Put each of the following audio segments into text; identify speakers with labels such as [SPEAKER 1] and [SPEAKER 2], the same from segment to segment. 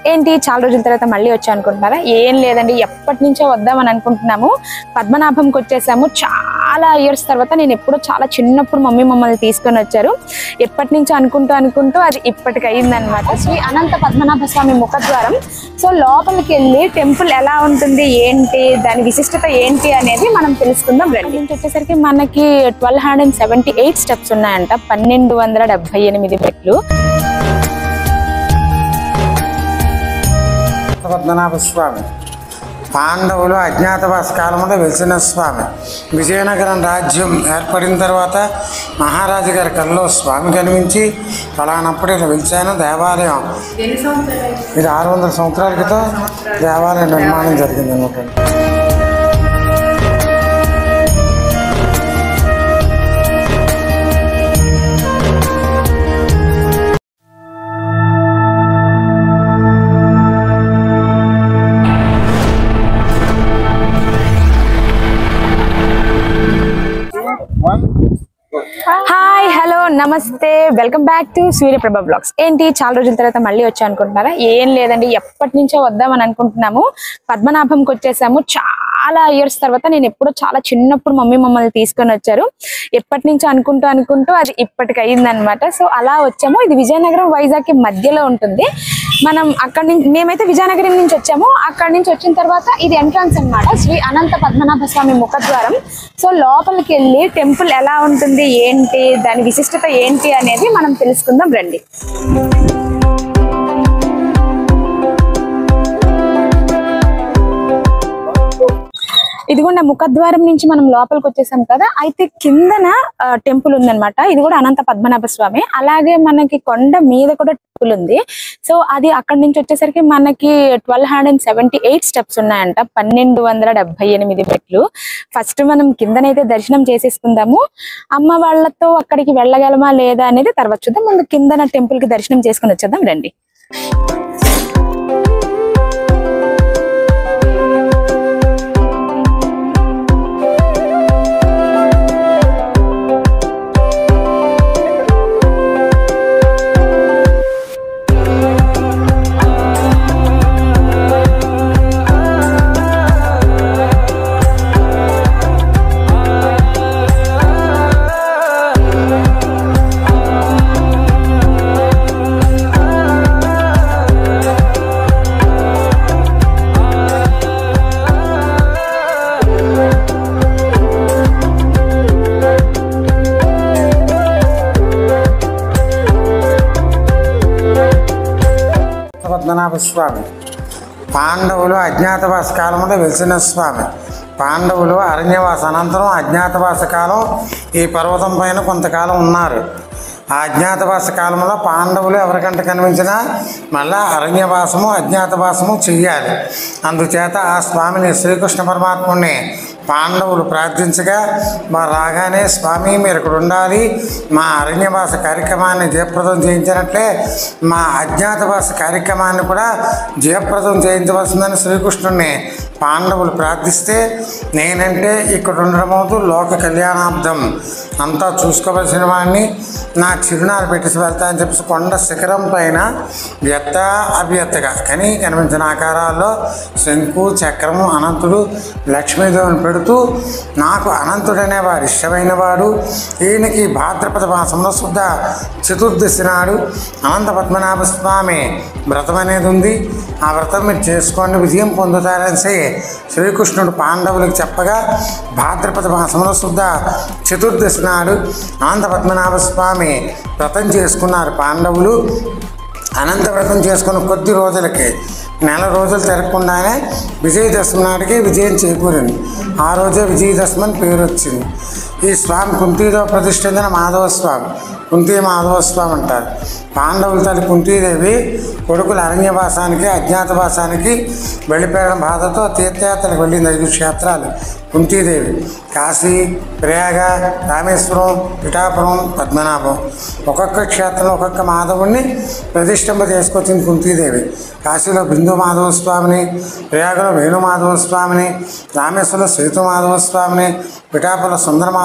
[SPEAKER 1] ఏంటి చాలా రోజుల తర్వాత మళ్ళీ వచ్చా అనుకుంటున్నారా ఏం లేదండి ఎప్పటి నుంచో వద్దామని అనుకుంటున్నాము పద్మనాభంకి వచ్చేసాము చాలా ఇయర్స్ తర్వాత నేను ఎప్పుడో చాలా చిన్నప్పుడు మమ్మీ మమ్మల్ని తీసుకొని వచ్చారు ఎప్పటి నుంచో అనుకుంటూ అనుకుంటూ అది ఇప్పటికి అయిందనమాట శ్రీ అనంత పద్మనాభ స్వామి ముఖద్వారం సో లోపలికి వెళ్ళి టెంపుల్ ఎలా ఉంటుంది ఏంటి దాని విశిష్టత ఏంటి అనేది మనం తెలుసుకుందాం రండి నుంచి వచ్చేసరికి మనకి twelve hundred and seventy eight steps ఉన్నాయంట పన్నెండు వందల డెబ్బై ఎనిమిది మెట్లు
[SPEAKER 2] పద్మనాభ స్వామి పాండవులు అజ్ఞాతవాస కాలంలో వెలిసిన స్వామి విజయనగరం రాజ్యం ఏర్పడిన తర్వాత మహారాజు గారి కల్లో స్వామి కనిపించి ఫలానప్పుడు ఇలా వెలిచాను దేవాలయం ఇది ఆరు వందల సంవత్సరాల క్రితం దేవాలయ నిర్మాణం జరిగింది అనమాట
[SPEAKER 1] హాయ్ హలో నమస్తే welcome back to Suryaprabha blogs ఏంటి చాలా రోజుల తర్వాత మళ్ళీ వచ్చా అనుకుంటున్నారా ఏం లేదండి ఎప్పటి నుంచో వద్దామని అనుకుంటున్నాము పద్మనాభంకి వచ్చేసాము చాలా ఇయర్స్ తర్వాత నేను ఎప్పుడో చాలా చిన్నప్పుడు మమ్మీ మమ్మల్ని తీసుకొని వచ్చారు ఎప్పటి నుంచో అనుకుంటూ అనుకుంటూ అది ఇప్పటికి అయిందనమాట సో అలా వచ్చాము ఇది విజయనగరం వైజాగ్ కి మధ్యలో ఉంటుంది మనం అక్కడి నుంచి మేమైతే విజయనగరం నుంచి వచ్చాము అక్కడి నుంచి వచ్చిన తర్వాత ఇది ఎంట్రన్స్ అన్నమాట శ్రీ అనంత పద్మనాభ స్వామి ముఖద్వారం సో లోపలికి వెళ్ళి టెంపుల్ ఎలా ఉంటుంది ఏంటి దాని విశిష్టత ఏంటి అనేది మనం తెలుసుకుందాం రండి ఇదిగోండి ఆ ముఖద్వారం నుంచి మనం లోపలికి వచ్చేసాం కదా అయితే కిందన టెంపుల్ ఉందన్నమాట ఇది కూడా అనంత పద్మనాభ స్వామి అలాగే మనకి కొండ మీద కూడా టెంపుల్ ఉంది సో అది అక్కడి నుంచి వచ్చేసరికి మనకి twelve hundred and seventy eight steps ఉన్నాయంట పన్నెండు వందల డెబ్బై ఎనిమిది మెట్లు ఫస్ట్ మనం కిందనైతే దర్శనం చేసేసుకుందాము అమ్మ వాళ్ళతో అక్కడికి వెళ్ళగలమా లేదా అనేది తర్వాత చూద్దాం ముందు కిందన టెంపుల్ కి దర్శనం చేసుకుని వచ్చేద్దాం రండి
[SPEAKER 2] పద్మనాభ స్వామి పాండవులు అజ్ఞాతవాస కాలంలో వెలిసిన స్వామి పాండవులు అరణ్యవాస అనంతరం అజ్ఞాతవాస కాలం ఈ పర్వతం పైన కొంతకాలం ఉన్నారు ఆ అజ్ఞాతవాస కాలంలో పాండవులు ఎవరికంటే కనిపించినా మళ్ళా అరణ్యవాసము అజ్ఞాతవాసము చెయ్యాలి అందుచేత ఆ స్వామిని శ్రీకృష్ణ పరమాత్ముని పాండవులు ప్రార్థించగా మా రాగానే స్వామి మీరు ఇక్కడ ఉండాలి మా అరణ్యవాస కార్యక్రమాన్ని జయప్రదం చేయించినట్లే మా అజ్ఞాతవాస కార్యక్రమాన్ని కూడా జయప్రదం చేయించవలసిందని శ్రీకృష్ణుడిని పాండవులు ప్రార్థిస్తే నేనంటే ఇక్కడ ఉండడం అవుతూ లోక కళ్యాణార్థం అంతా చూసుకోవలసిన వాడిని నా చిరునాలు పెట్టేసి వెళ్తా అని చెప్పేసి కొండ శిఖరం పైన వ్యత్త అవ్యత్తగా కానీ కనిపించిన ఆకారాల్లో శంకు చక్రము అనంతుడు లక్ష్మీదేవిని పెడుతూ నాకు అనంతుడనే వాడు ఇష్టమైన వాడు ఈయనకి భాద్రపద మాసంలో శుద్ధ చతుర్దశి నాడు అనంత పద్మనాభ స్వామి వ్రతం అనేది ఉంది ఆ వ్రతం మీరు చేసుకోండి విజయం పొందుతారని శ్రీకృష్ణుడు పాండవులకు చెప్పగా భాద్రపద మాసంలో శుద్ధ చతుర్దశి నాడు అనంత పద్మనాభ స్వామి వ్రతం చేసుకున్నారు పాండవులు అనంత వ్రతం చేసుకున్న కొద్ది రోజులకి నెల రోజులు తిరగకుండానే విజయదశమి నాటికి విజయం చేకూరింది ఆ రోజే విజయదశమి అని పేరు వచ్చింది ఈ స్వామి కుంతీతో ప్రతిష్ఠించిన మాధవ స్వామి కుంతీ మాధవ స్వామి అంటారు పాండవుల తల్లి కుంతీదేవి కొడుకుల అరణ్యవాసానికి అజ్ఞాతవాసానికి వెళ్ళిపోయిన బాధతో తీర్థయాత్రకు వెళ్ళింది ఐదు క్షేత్రాలు కుంతీదేవి కాశీ ప్రయాగ రామేశ్వరం పిఠాపురం పద్మనాభం ఒక్కొక్క క్షేత్రంలో ఒక్కొక్క మాధవుణ్ణి ప్రతిష్ఠింప చేసుకొచ్చింది కుంతీదేవి కాశీలో బిందు మాధవ స్వామిని ప్రయాగలో వేణు మాధవ స్వామిని రామేశ్వరంలో సేతు మాధవ స్వామిని పిఠాపురంలో సుందర మాధవ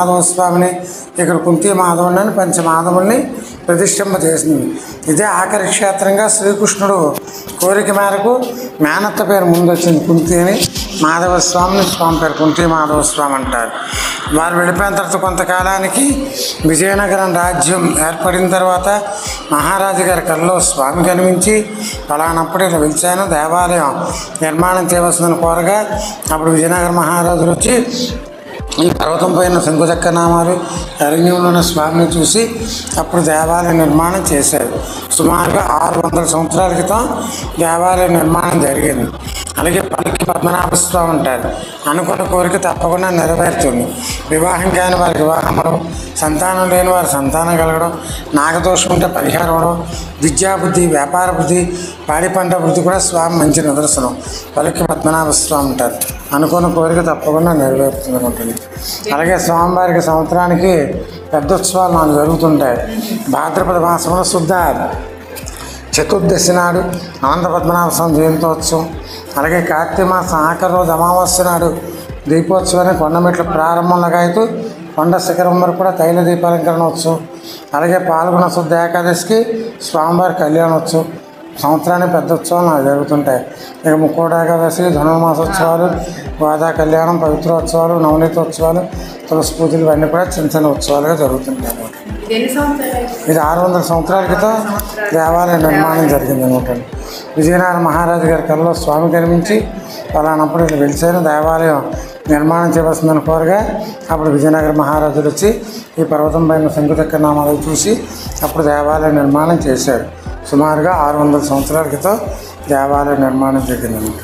[SPEAKER 2] మాధవ స్వామిని ఇక్కడ కుంతి మాధవుని అని పంచమాధవుల్ని ప్రతిష్ఠింప చేసింది ఇదే ఆఖరి క్షేత్రంగా శ్రీకృష్ణుడు కోరిక మేరకు మేనత్త పేరు ముందు వచ్చింది కుంతి అని మాధవ స్వామిని స్వామి పేరు కుంతి మాధవ స్వామి అంటారు వారు వెళ్ళిపోయిన తర్వాత కొంతకాలానికి విజయనగరం రాజ్యం ఏర్పడిన తర్వాత మహారాజు గారి కల్లో స్వామి కనిపించి ఫలానప్పుడు ఇలా పిలిచాను దేవాలయం నిర్మాణం చేయవలసిందని కోరగా అప్పుడు విజయనగర మహారాజులు వచ్చి ఈ పర్వతం పైన శంకుచక్ర నామాలు అరణ్యంలో ఉన్న స్వామిని చూసి అప్పుడు దేవాలయ నిర్మాణం చేశారు సుమారుగా ఆరు వందల సంవత్సరాల క్రితం దేవాలయ నిర్మాణం జరిగింది అలాగే పలికి పద్మనాభ స్వామి ఉంటారు అనుకున్న కోరిక తప్పకుండా నెరవేరుతుంది వివాహం కాని వారికి వివాహం అవ్వడం సంతానం లేని వారి సంతానం కలగడం నాగదోషం ఉంటే పరిహారం అవడం విద్యాబుద్ధి వ్యాపార బుద్ధి పాడి పంట వృద్ధి కూడా స్వామి మంచి నిదర్శనం పలికి పద్మనాభ స్వామి ఉంటారు అనుకున్న కోరిక తప్పకుండా నెరవేరుతుంది ఉంటుంది అలాగే స్వామివారికి సంవత్సరానికి పెద్ద ఉత్సవాలు నాలుగు జరుగుతుంటాయి భాద్రపద మాసంలో శుద్ధ చతుర్దశి నాడు అనంత పద్మనాభ స్వామి జయంతోత్సవం అలాగే కార్తీక మాసం ఆఖరి రోజు అమావాస్య నాడు దీపోత్సవాన్ని కొండమెట్ల ప్రారంభంలో అయితే కొండ శిఖరం వరకు కూడా తైల దీపాలంకరణ ఉత్సవం అలాగే పాల్గొన శుద్ధ ఏకాదశికి స్వామివారి కళ్యాణోత్సవం సంవత్సరానికి పెద్ద ఉత్సవాలు నాకు జరుగుతుంటాయి ఇక ముక్కోట ఏకాదశి ధనుర్మాసోత్సవాలు గోదా కళ్యాణం పవిత్రోత్సవాలు నవనీతోత్సవాలు తులసి పూజలు ఇవన్నీ కూడా చిన్న చిన్న ఉత్సవాలుగా జరుగుతుంటాయి అన్నమాట ఇది ఆరు వందల సంవత్సరాల క్రితం దేవాలయ నిర్మాణం జరిగింది అనమాట విజయనగర మహారాజు గారి కళ్ళలో స్వామి కనిపించి పలానప్పుడు ఇట్లా వెలిసిన దేవాలయం నిర్మాణం చేయవలసిందని కోరగా అప్పుడు విజయనగర మహారాజులు వచ్చి ఈ పర్వతం పైన శంకుచక్ర నామాలు చూసి అప్పుడు దేవాలయ నిర్మాణం చేశారు సుమారుగా ఆరు వందల సంవత్సరాల క్రితం దేవాలయ నిర్మాణం జరిగింది అనమాట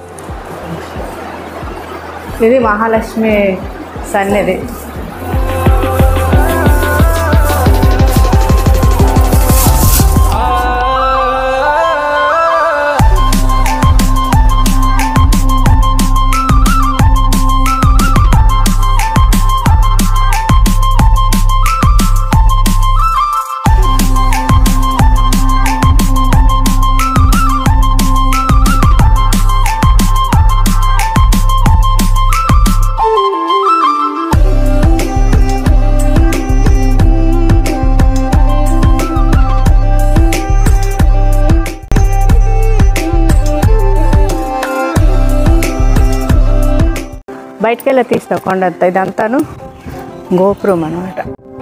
[SPEAKER 3] ఇది మహాలక్ష్మి సన్నిధి బయటికి వెళ్ళి తీస్తావు కొండంత ఇదంతాను గోపురం అనమాట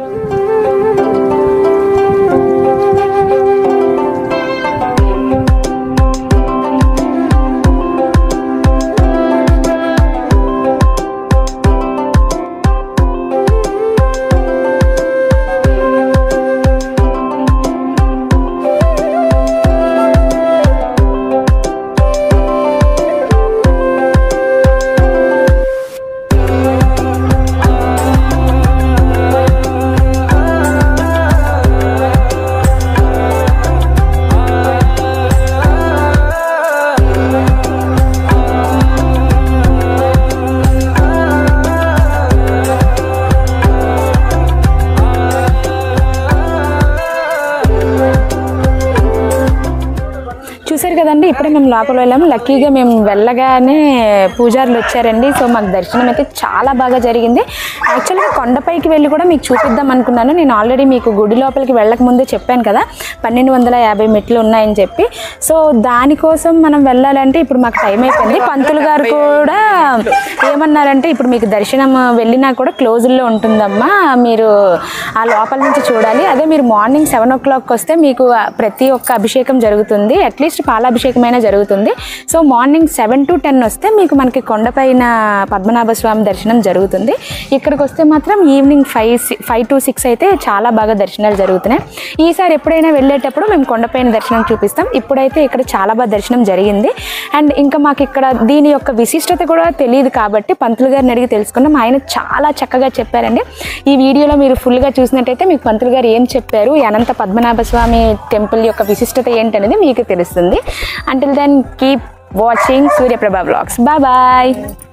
[SPEAKER 1] చూసారు కదండి ఇప్పుడే మేము లోపల వెళ్ళాము లక్కీగా మేము వెళ్ళగానే పూజారులు వచ్చారండి సో మాకు దర్శనం అయితే చాలా బాగా జరిగింది యాక్చువల్గా కొండపైకి వెళ్ళి కూడా మీకు చూపిద్దాం అనుకున్నాను నేను ఆల్రెడీ మీకు గుడి లోపలికి వెళ్ళక ముందే చెప్పాను కదా పన్నెండు వందల యాభై మెట్లు ఉన్నాయని చెప్పి సో దానికోసం మనం వెళ్ళాలంటే ఇప్పుడు మాకు టైం అయిపోయింది పంతులు గారు కూడా ఏమన్నారంటే ఇప్పుడు మీకు దర్శనం వెళ్ళినా కూడా క్లోజుల్లో ఉంటుందమ్మా మీరు ఆ లోపల నుంచి చూడాలి అదే మీరు మార్నింగ్ సెవెన్ ఓ క్లాక్ వస్తే మీకు ఆ ప్రతి ఒక్క అభిషేకం జరుగుతుంది అట్లీస్ట్ పాలాభిషేకమైనా జరుగుతుంది so morning seven to ten వస్తే మీకు మనకి కొండపైన పద్మనాభ స్వామి దర్శనం జరుగుతుంది ఇక్కడికి వస్తే మాత్రం evening five five to six అయితే చాలా బాగా దర్శనాలు జరుగుతున్నాయి ఈసారి ఎప్పుడైనా వెళ్ళేటప్పుడు మేము కొండపైన దర్శనం చూపిస్తాం ఇప్పుడైతే ఇక్కడ చాలా బాగా దర్శనం జరిగింది అండ్ ఇంకా మాకు ఇక్కడ దీని యొక్క విశిష్టత కూడా తెలియదు కాబట్టి పంతులు గారిని అడిగి తెలుసుకున్నాం ఆయన చాలా చక్కగా చెప్పారండి ఈ వీడియోలో మీరు ఫుల్గా చూసినట్టయితే మీకు పంతులు గారు ఏం చెప్పారు ఈ అనంత పద్మనాభ స్వామి టెంపుల్ యొక్క విశిష్టత ఏంటనేది మీకు తెలుస్తుంది until then keep watching Suryaprabha blogs bye bye